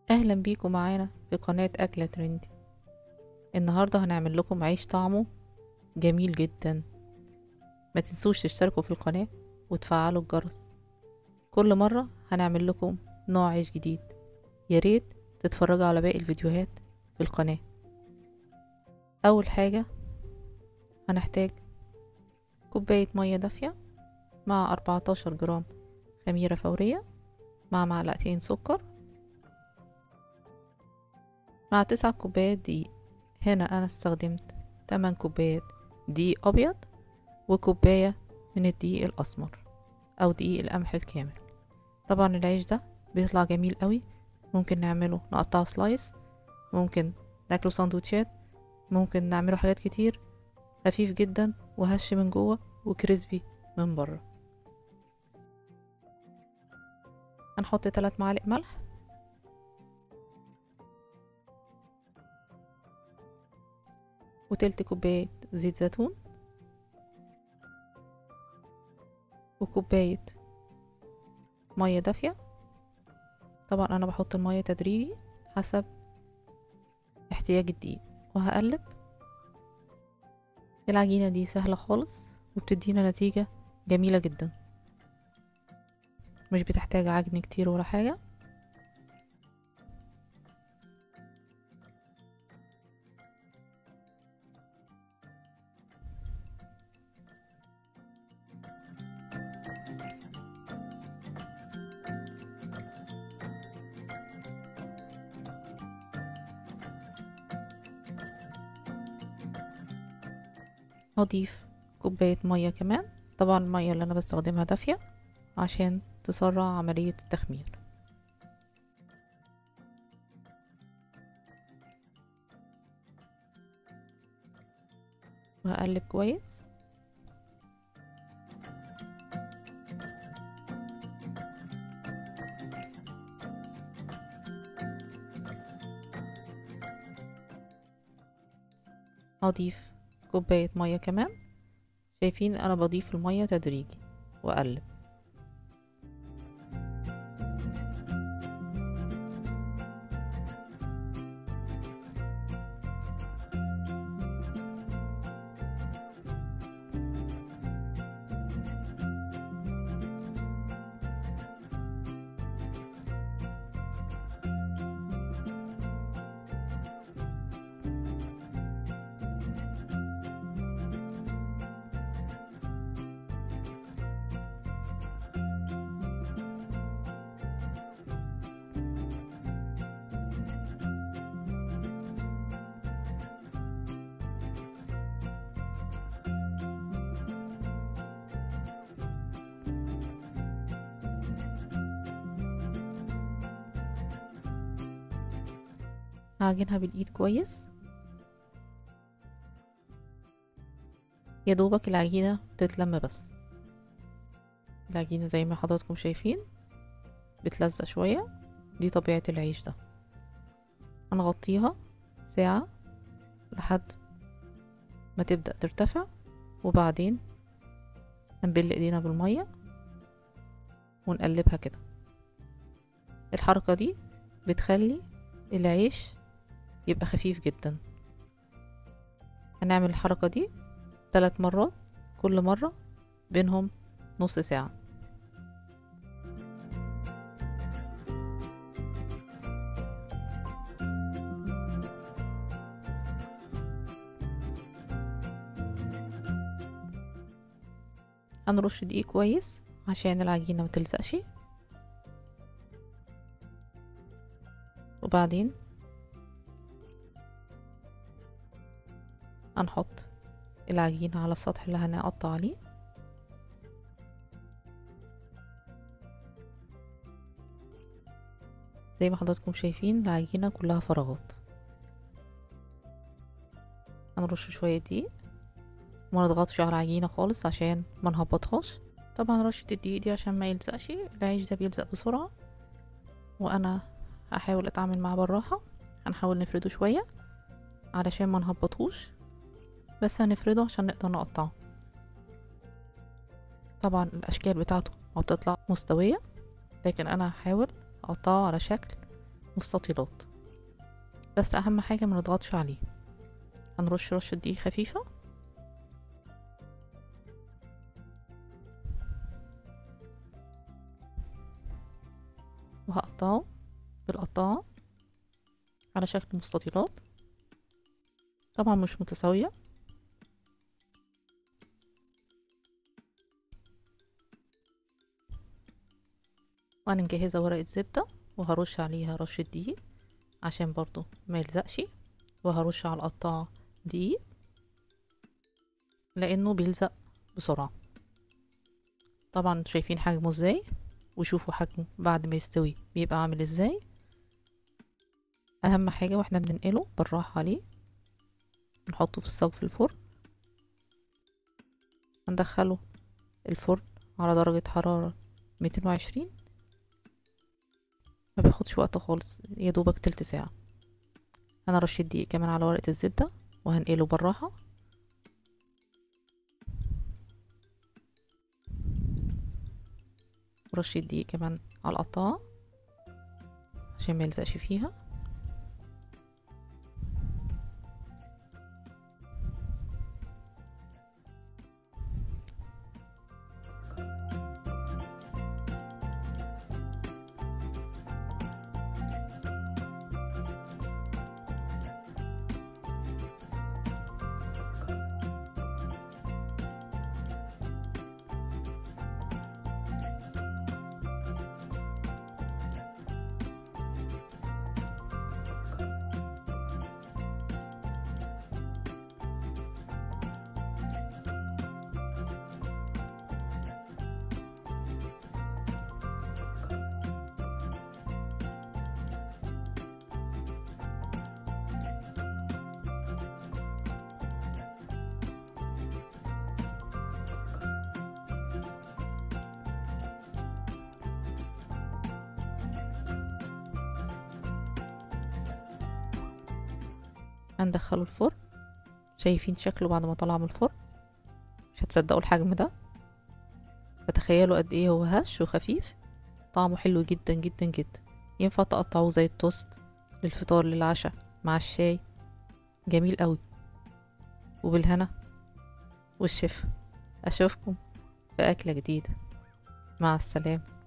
اهلا بيكم معانا في قناة اكلة ترندي النهاردة هنعمل لكم عيش طعمه جميل جدا ما تنسوش تشتركوا في القناة وتفعلوا الجرس كل مرة هنعمل لكم نوع عيش جديد ياريت تتفرجوا على باقي الفيديوهات في القناة اول حاجة هنحتاج كوباية مية دافية مع 14 جرام خميرة فورية مع معلقتين سكر مع تسع كوبايات دقيق هنا انا استخدمت 8 كوبايات دقيق ابيض وكوباية من الدقيق الاسمر او دقيق القمح الكامل طبعا العيش ده بيطلع جميل قوي ممكن نعمله نقطعه سلايس ممكن ناكله سندوتشات ممكن نعمله حاجات كتير خفيف جدا وهش من جوه وكريسبي من بره هنحط 3 معالق ملح وتلت كوباية زيت زيتون وكوباية مية دافية طبعا انا بحط المية تدريجي حسب احتياج الدقيق وهقلب العجينة دي سهلة خالص وبتدينا نتيجة جميلة جدا مش بتحتاج عجن كتير ولا حاجة هضيف كوباية مية كمان طبعا المية اللي انا بستخدمها دافية عشان تسرع عملية التخمير وهقلب كويس هضيف كوباية مية كمان شايفين انا بضيف المية تدريجي واقلب هعجنها بالايد كويس يا دوبك العجينة تتلم بس العجينة زي ما حضراتكم شايفين بتلزق شوية دي طبيعة العيش ده هنغطيها ساعة لحد ما تبدأ ترتفع وبعدين هنبل ايدينا بالمية ونقلبها كده الحركة دي بتخلي العيش يبقى خفيف جدا هنعمل الحركة دي ثلاث مرات كل مرة بينهم نص ساعة هنرش دقيق كويس عشان العجينة متلزقش وبعدين هنحط العجينة على السطح اللي هنقطع عليه زي ما حضراتكم شايفين العجينة كلها فراغات هنرش شوية دقيق ما نضغطش على العجينة خالص عشان ما نهبطهاش طبعا رشة الدقيق دي عشان ما يلزقش العيش ده بيلزق بسرعة وانا هحاول اتعامل معاه بالراحة هنحاول نفرده شوية علشان ما نهبطهوش بس هنفرده عشان نقدر نقطعه طبعا الاشكال بتاعته ما بتطلع مستوية لكن انا هحاول اقطعه على شكل مستطيلات بس اهم حاجة ما نضغطش عليه هنرش رشة دقيق خفيفة وهقطعه بالقطاعة على شكل مستطيلات طبعا مش متساوية وانا مجهزة ورقة زبدة وهرش عليها رشة دقيق عشان برضو ما يلزقش وهرش على القطاعة دقيق لانه بيلزق بسرعة طبعا شايفين حجمه ازاي وشوفوا حجمه بعد ما يستوي بيبقى عامل ازاي اهم حاجة واحنا بننقله بالراحة عليه نحطه في الصاج في الفرن هندخله الفرن على درجة حرارة ميتين وعشرين ما بياخدش وقت خالص يا دوبك تلت ساعة انا رشيت دقيق كمان على ورقة الزبدة وهنقله بالراحة رشة دقيق كمان على القطاعة عشان ما يلزقش فيها هندخله الفرن شايفين شكله بعد ما طلع من الفرن مش هتصدقوا الحجم ده فتخيلوا قد ايه هو هش وخفيف طعمه حلو جدا جدا جدا ينفع تقطعوه زي التوست للفطار للعشاء مع الشاي جميل قوي وبالهنا والشفا اشوفكم في اكله جديده مع السلامه